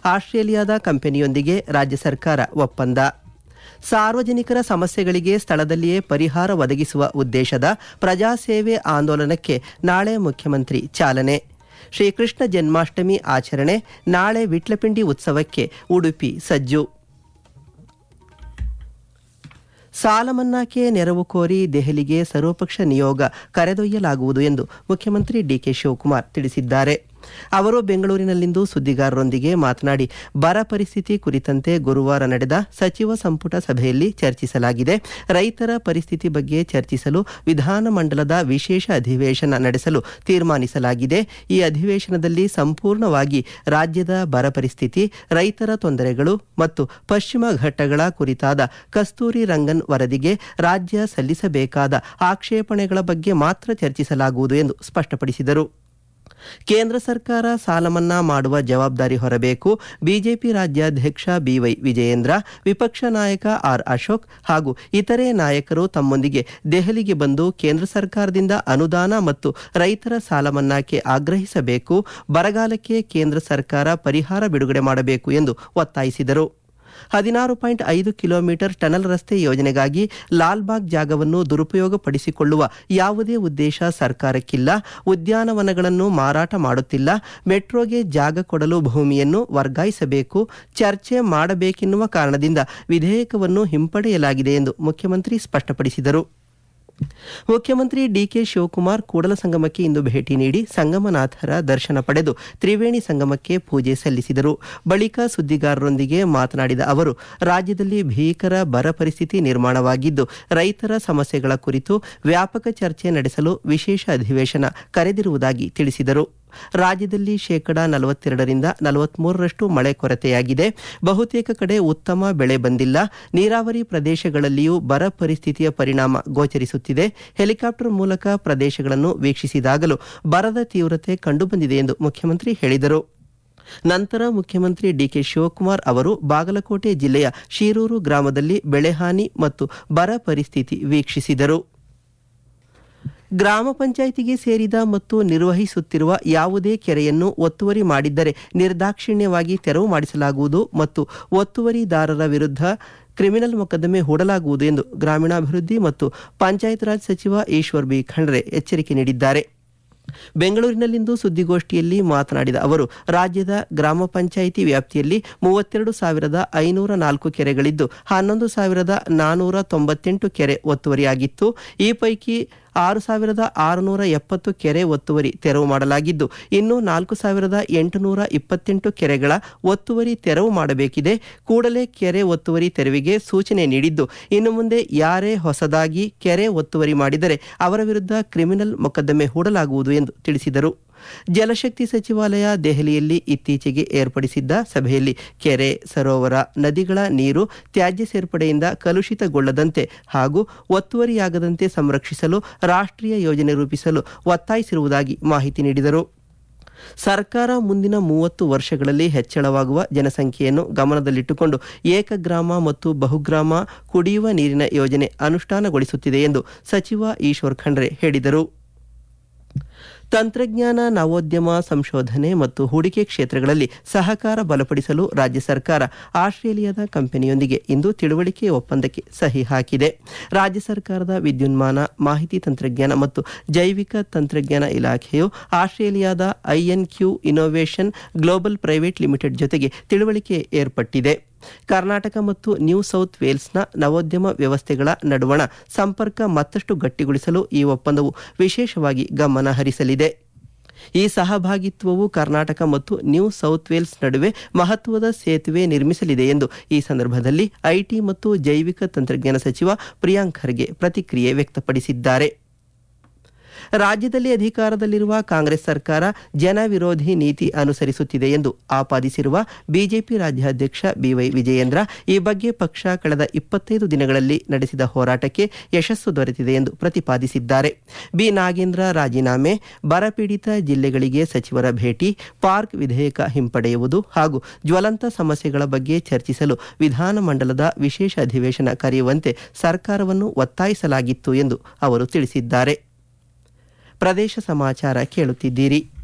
ಆಸ್ಟ್ರೇಲಿಯಾದ ಕಂಪನಿಯೊಂದಿಗೆ ರಾಜ್ಯ ಸರ್ಕಾರ ಒಪ್ಪಂದ ಸಾರ್ವಜನಿಕರ ಸಮಸ್ಯೆಗಳಿಗೆ ಸ್ಥಳದಲ್ಲಿಯೇ ಪರಿಹಾರ ಒದಗಿಸುವ ಉದ್ದೇಶದ ಪ್ರಜಾಸೇವೆ ಆಂದೋಲನಕ್ಕೆ ನಾಳೆ ಮುಖ್ಯಮಂತ್ರಿ ಚಾಲನೆ ಶ್ರೀಕೃಷ್ಣ ಜನ್ಮಾಷ್ಟಮಿ ಆಚರಣೆ ನಾಳೆ ವಿಟ್ಲಪಿಂಡಿ ಉತ್ಸವಕ್ಕೆ ಉಡುಪಿ ಸಜ್ಜು ಸಾಲ ಮನ್ನಾಕ್ಕೆ ನೆರವು ಕೋರಿ ದೆಹಲಿಗೆ ಸರ್ವಪಕ್ಷ ನಿಯೋಗ ಕರೆದೊಯ್ಯಲಾಗುವುದು ಎಂದು ಮುಖ್ಯಮಂತ್ರಿ ಡಿಕೆ ಶಿವಕುಮಾರ್ ತಿಳಿಸಿದ್ದಾರೆ ಅವರು ಬೆಂಗಳೂರಿನಲ್ಲಿಂದು ಸುದ್ದಿಗಾರರೊಂದಿಗೆ ಮಾತನಾಡಿ ಬರ ಪರಿಸ್ಥಿತಿ ಕುರಿತಂತೆ ಗುರುವಾರ ನಡೆದ ಸಚಿವ ಸಂಪುಟ ಸಭೆಯಲ್ಲಿ ಚರ್ಚಿಸಲಾಗಿದೆ ರೈತರ ಪರಿಸ್ಥಿತಿ ಬಗ್ಗೆ ಚರ್ಚಿಸಲು ವಿಧಾನಮಂಡಲದ ವಿಶೇಷ ಅಧಿವೇಶನ ನಡೆಸಲು ತೀರ್ಮಾನಿಸಲಾಗಿದೆ ಈ ಅಧಿವೇಶನದಲ್ಲಿ ಸಂಪೂರ್ಣವಾಗಿ ರಾಜ್ಯದ ಬರ ಪರಿಸ್ಥಿತಿ ರೈತರ ತೊಂದರೆಗಳು ಮತ್ತು ಪಶ್ಚಿಮ ಘಟ್ಟಗಳ ಕುರಿತಾದ ಕಸ್ತೂರಿ ರಂಗನ್ ವರದಿಗೆ ರಾಜ್ಯ ಸಲ್ಲಿಸಬೇಕಾದ ಆಕ್ಷೇಪಣೆಗಳ ಬಗ್ಗೆ ಮಾತ್ರ ಚರ್ಚಿಸಲಾಗುವುದು ಎಂದು ಸ್ಪಷ್ಟಪಡಿಸಿದರು ಕೇಂದ್ರ ಸರ್ಕಾರ ಸಾಲ ಮನ್ನಾ ಮಾಡುವ ಜವಾಬ್ದಾರಿ ಹೊರಬೇಕು ಬಿಜೆಪಿ ರಾಜ್ಯಾಧ್ಯಕ್ಷ ಬಿವೈ ವಿಜಯೇಂದ್ರ ವಿಪಕ್ಷ ನಾಯಕ ಆರ್ ಅಶೋಕ್ ಹಾಗೂ ಇತರೆ ನಾಯಕರು ತಮ್ಮೊಂದಿಗೆ ದೆಹಲಿಗೆ ಬಂದು ಕೇಂದ್ರ ಸರ್ಕಾರದಿಂದ ಅನುದಾನ ಮತ್ತು ರೈತರ ಸಾಲ ಮನ್ನಾಕ್ಕೆ ಆಗ್ರಹಿಸಬೇಕು ಬರಗಾಲಕ್ಕೆ ಕೇಂದ್ರ ಸರ್ಕಾರ ಪರಿಹಾರ ಬಿಡುಗಡೆ ಮಾಡಬೇಕು ಎಂದು ಒತ್ತಾಯಿಸಿದರು ಹದಿನಾರು ಪಾಯಿಂಟ್ ಐದು ಕಿಲೋಮೀಟರ್ ಟನಲ್ ರಸ್ತೆ ಯೋಜನೆಗಾಗಿ ಲಾಲ್ಬಾಗ್ ಜಾಗವನ್ನು ದುರುಪಯೋಗಪಡಿಸಿಕೊಳ್ಳುವ ಯಾವುದೇ ಉದ್ದೇಶ ಸರ್ಕಾರಕ್ಕಿಲ್ಲ ಉದ್ಯಾನವನಗಳನ್ನು ಮಾರಾಟ ಮಾಡುತ್ತಿಲ್ಲ ಮೆಟ್ರೋಗೆ ಜಾಗ ಕೊಡಲು ಭೂಮಿಯನ್ನು ವರ್ಗಾಯಿಸಬೇಕು ಚರ್ಚೆ ಮಾಡಬೇಕೆನ್ನುವ ಕಾರಣದಿಂದ ವಿಧೇಯಕವನ್ನು ಹಿಂಪಡೆಯಲಾಗಿದೆ ಎಂದು ಮುಖ್ಯಮಂತ್ರಿ ಸ್ಪಷ್ಟಪಡಿಸಿದರು ಮುಖ್ಯಮಂತ್ರಿ ಡಿಕೆ ಶಿವಕುಮಾರ್ ಕೂಡಲ ಸಂಗಮಕ್ಕೆ ಇಂದು ಭೇಟಿ ನೀಡಿ ಸಂಗಮನಾಥರ ದರ್ಶನ ಪಡೆದು ತ್ರಿವೇಣಿ ಸಂಗಮಕ್ಕೆ ಪೂಜೆ ಸಲ್ಲಿಸಿದರು ಬಳಿಕ ಸುದ್ದಿಗಾರರೊಂದಿಗೆ ಮಾತನಾಡಿದ ಅವರು ರಾಜ್ಯದಲ್ಲಿ ಭೀಕರ ಬರ ಪರಿಸ್ಥಿತಿ ನಿರ್ಮಾಣವಾಗಿದ್ದು ರೈತರ ಸಮಸ್ಯೆಗಳ ಕುರಿತು ವ್ಯಾಪಕ ಚರ್ಚೆ ನಡೆಸಲು ವಿಶೇಷ ಅಧಿವೇಶನ ಕರೆದಿರುವುದಾಗಿ ತಿಳಿಸಿದರು ರಾಜ್ಯದಲ್ಲಿ ಶೇಕಡಾ ನಲವತ್ತೆರಡರಿಂದ ನಲವತ್ಮೂರರಷ್ಟು ಮಳೆ ಕೊರತೆಯಾಗಿದೆ ಬಹುತೇಕ ಕಡೆ ಉತ್ತಮ ಬೆಳೆ ಬಂದಿಲ್ಲ ನೀರಾವರಿ ಪ್ರದೇಶಗಳಲ್ಲಿಯೂ ಬರ ಪರಿಸ್ಥಿತಿಯ ಪರಿಣಾಮ ಗೋಚರಿಸುತ್ತಿದೆ ಹೆಲಿಕಾಪ್ಟರ್ ಮೂಲಕ ಪ್ರದೇಶಗಳನ್ನು ವೀಕ್ಷಿಸಿದಾಗಲೂ ಬರದ ತೀವ್ರತೆ ಕಂಡುಬಂದಿದೆ ಎಂದು ಮುಖ್ಯಮಂತ್ರಿ ಹೇಳಿದರು ನಂತರ ಮುಖ್ಯಮಂತ್ರಿ ಡಿಕೆ ಶಿವಕುಮಾರ್ ಅವರು ಬಾಗಲಕೋಟೆ ಜಿಲ್ಲೆಯ ಶೀರೂರು ಗ್ರಾಮದಲ್ಲಿ ಬೆಳೆಹಾನಿ ಮತ್ತು ಬರ ಪರಿಸ್ಥಿತಿ ವೀಕ್ಷಿಸಿದರು ಗ್ರಾಮ ಪಂಚಾಯಿತಿಗೆ ಸೇರಿದ ಮತ್ತು ನಿರ್ವಹಿಸುತ್ತಿರುವ ಯಾವುದೇ ಕೆರೆಯನ್ನು ಒತ್ತುವರಿ ಮಾಡಿದ್ದರೆ ನಿರ್ದಾಕ್ಷಿಣ್ಯವಾಗಿ ತೆರವು ಮಾಡಿಸಲಾಗುವುದು ಮತ್ತು ಒತ್ತುವರಿದಾರರ ವಿರುದ್ಧ ಕ್ರಿಮಿನಲ್ ಮೊಕದ್ದಮೆ ಹೂಡಲಾಗುವುದು ಎಂದು ಗ್ರಾಮೀಣಾಭಿವೃದ್ಧಿ ಮತ್ತು ಪಂಚಾಯತ್ ರಾಜ್ ಸಚಿವ ಈಶ್ವರ್ ಬಿ ಖಂಡ್ರೆ ಎಚ್ಚರಿಕೆ ನೀಡಿದ್ದಾರೆ ಬೆಂಗಳೂರಿನಲ್ಲಿಂದು ಸುದ್ದಿಗೋಷ್ಠಿಯಲ್ಲಿ ಮಾತನಾಡಿದ ಅವರು ರಾಜ್ಯದ ಗ್ರಾಮ ಪಂಚಾಯಿತಿ ವ್ಯಾಪ್ತಿಯಲ್ಲಿ ಮೂವತ್ತೆರಡು ಸಾವಿರದ ಐನೂರ ನಾಲ್ಕು ಕೆರೆಗಳಿದ್ದು ಹನ್ನೊಂದು ಸಾವಿರದ ನಾನೂರ ತೊಂಬತ್ತೆಂಟು ಕೆರೆ ಒತ್ತುವರಿಯಾಗಿತ್ತು ಈ ಪೈಕಿ ಆರು ಸಾವಿರದ ಆರುನೂರ ಎಪ್ಪತ್ತು ಕೆರೆ ಒತ್ತುವರಿ ತೆರವು ಮಾಡಲಾಗಿದ್ದು ಇನ್ನು ನಾಲ್ಕು ಸಾವಿರದ ಎಂಟುನೂರ ಇಪ್ಪತ್ತೆಂಟು ಕೆರೆಗಳ ಒತ್ತುವರಿ ತೆರವು ಮಾಡಬೇಕಿದೆ ಕೂಡಲೇ ಕೆರೆ ಒತ್ತುವರಿ ತೆರವಿಗೆ ಸೂಚನೆ ನೀಡಿದ್ದು ಇನ್ನು ಮುಂದೆ ಯಾರೇ ಹೊಸದಾಗಿ ಕೆರೆ ಒತ್ತುವರಿ ಮಾಡಿದರೆ ಅವರ ವಿರುದ್ಧ ಕ್ರಿಮಿನಲ್ ಮೊಕದ್ದಮೆ ಹೂಡಲಾಗುವುದು ಎಂದು ತಿಳಿಸಿದರು ಜಲಶಕ್ತಿ ಸಚಿವಾಲಯ ದೆಹಲಿಯಲ್ಲಿ ಇತ್ತೀಚೆಗೆ ಏರ್ಪಡಿಸಿದ್ದ ಸಭೆಯಲ್ಲಿ ಕೆರೆ ಸರೋವರ ನದಿಗಳ ನೀರು ತ್ಯಾಜ್ಯ ಸೇರ್ಪಡೆಯಿಂದ ಕಲುಷಿತಗೊಳ್ಳದಂತೆ ಹಾಗೂ ಒತ್ತುವರಿಯಾಗದಂತೆ ಸಂರಕ್ಷಿಸಲು ರಾಷ್ಟ್ರೀಯ ಯೋಜನೆ ರೂಪಿಸಲು ಒತ್ತಾಯಿಸಿರುವುದಾಗಿ ಮಾಹಿತಿ ನೀಡಿದರು ಸರ್ಕಾರ ಮುಂದಿನ ಮೂವತ್ತು ವರ್ಷಗಳಲ್ಲಿ ಹೆಚ್ಚಳವಾಗುವ ಜನಸಂಖ್ಯೆಯನ್ನು ಗಮನದಲ್ಲಿಟ್ಟುಕೊಂಡು ಏಕಗ್ರಾಮ ಮತ್ತು ಬಹುಗ್ರಾಮ ಕುಡಿಯುವ ನೀರಿನ ಯೋಜನೆ ಅನುಷ್ಠಾನಗೊಳಿಸುತ್ತಿದೆ ಎಂದು ಸಚಿವ ಈಶ್ವರ್ ಖಂಡ್ರೆ ಹೇಳಿದರು ತಂತ್ರಜ್ಞಾನ ನವೋದ್ಯಮ ಸಂಶೋಧನೆ ಮತ್ತು ಹೂಡಿಕೆ ಕ್ಷೇತ್ರಗಳಲ್ಲಿ ಸಹಕಾರ ಬಲಪಡಿಸಲು ರಾಜ್ಯ ಸರ್ಕಾರ ಆಸ್ಟ್ರೇಲಿಯಾದ ಕಂಪನಿಯೊಂದಿಗೆ ಇಂದು ತಿಳುವಳಿಕೆ ಒಪ್ಪಂದಕ್ಕೆ ಸಹಿ ಹಾಕಿದೆ ರಾಜ್ಯ ಸರ್ಕಾರದ ವಿದ್ಯುನ್ಮಾನ ಮಾಹಿತಿ ತಂತ್ರಜ್ಞಾನ ಮತ್ತು ಜೈವಿಕ ತಂತ್ರಜ್ಞಾನ ಇಲಾಖೆಯು ಆಸ್ಟ್ರೇಲಿಯಾದ INQ innovation global private limited ಜೊತೆಗೆ ತಿಳುವಳಿಕೆ ಏರ್ಪಟ್ಟಿದೆ ಕರ್ನಾಟಕ ಮತ್ತು ನ್ಯೂ ಸೌತ್ ವೇಲ್ಸ್ನ ನವೋದ್ಯಮ ವ್ಯವಸ್ಥೆಗಳ ನಡುವಣ ಸಂಪರ್ಕ ಮತ್ತಷ್ಟು ಗಟ್ಟಿಗೊಳಿಸಲು ಈ ಒಪ್ಪಂದವು ವಿಶೇಷವಾಗಿ ಗಮನ ಹರಿಸಲಿದೆ ಈ ಸಹಭಾಗಿತ್ವವು ಕರ್ನಾಟಕ ಮತ್ತು ನ್ಯೂ ಸೌತ್ ವೇಲ್ಸ್ ನಡುವೆ ಮಹತ್ವದ ಸೇತುವೆ ನಿರ್ಮಿಸಲಿದೆ ಎಂದು ಈ ಸಂದರ್ಭದಲ್ಲಿ ಐಟಿ ಮತ್ತು ಜೈವಿಕ ತಂತ್ರಜ್ಞಾನ ಸಚಿವ ಪ್ರಿಯಾಂಕ್ ಖರ್ಗೆ ಪ್ರತಿಕ್ರಿಯೆ ವ್ಯಕ್ತಪಡಿಸಿದ್ದಾರೆ ರಾಜ್ಯದಲ್ಲಿ ಅಧಿಕಾರದಲ್ಲಿರುವ ಕಾಂಗ್ರೆಸ್ ಸರ್ಕಾರ ಜನ ವಿರೋಧಿ ನೀತಿ ಅನುಸರಿಸುತ್ತಿದೆ ಎಂದು ಆಪಾದಿಸಿರುವ ಬಿಜೆಪಿ ರಾಜ್ಯಾಧ್ಯಕ್ಷ ಬಿವೈ ವಿಜಯೇಂದ್ರ ಈ ಬಗ್ಗೆ ಪಕ್ಷ ಕಳೆದ ಇಪ್ಪತ್ತೈದು ದಿನಗಳಲ್ಲಿ ನಡೆಸಿದ ಹೋರಾಟಕ್ಕೆ ಯಶಸ್ಸು ದೊರೆತಿದೆ ಎಂದು ಪ್ರತಿಪಾದಿಸಿದ್ದಾರೆ ಬಿ ನಾಗೇಂದ್ರ ರಾಜೀನಾಮೆ ಬರಪೀಡಿತ ಜಿಲ್ಲೆಗಳಿಗೆ ಸಚಿವರ ಭೇಟಿ ಪಾರ್ಕ್ ವಿಧೇಯಕ ಹಿಂಪಡೆಯುವುದು ಹಾಗೂ ಜ್ವಲಂತ ಸಮಸ್ಯೆಗಳ ಬಗ್ಗೆ ಚರ್ಚಿಸಲು ವಿಧಾನಮಂಡಲದ ವಿಶೇಷ ಅಧಿವೇಶನ ಕರೆಯುವಂತೆ ಸರ್ಕಾರವನ್ನು ಒತ್ತಾಯಿಸಲಾಗಿತ್ತು ಎಂದು ಅವರು ತಿಳಿಸಿದ್ದಾರೆ ಪ್ರದೇಶ ಸಮಾಚಾರ ಕೇಳುತ್ತಿದ್ದೀರಿ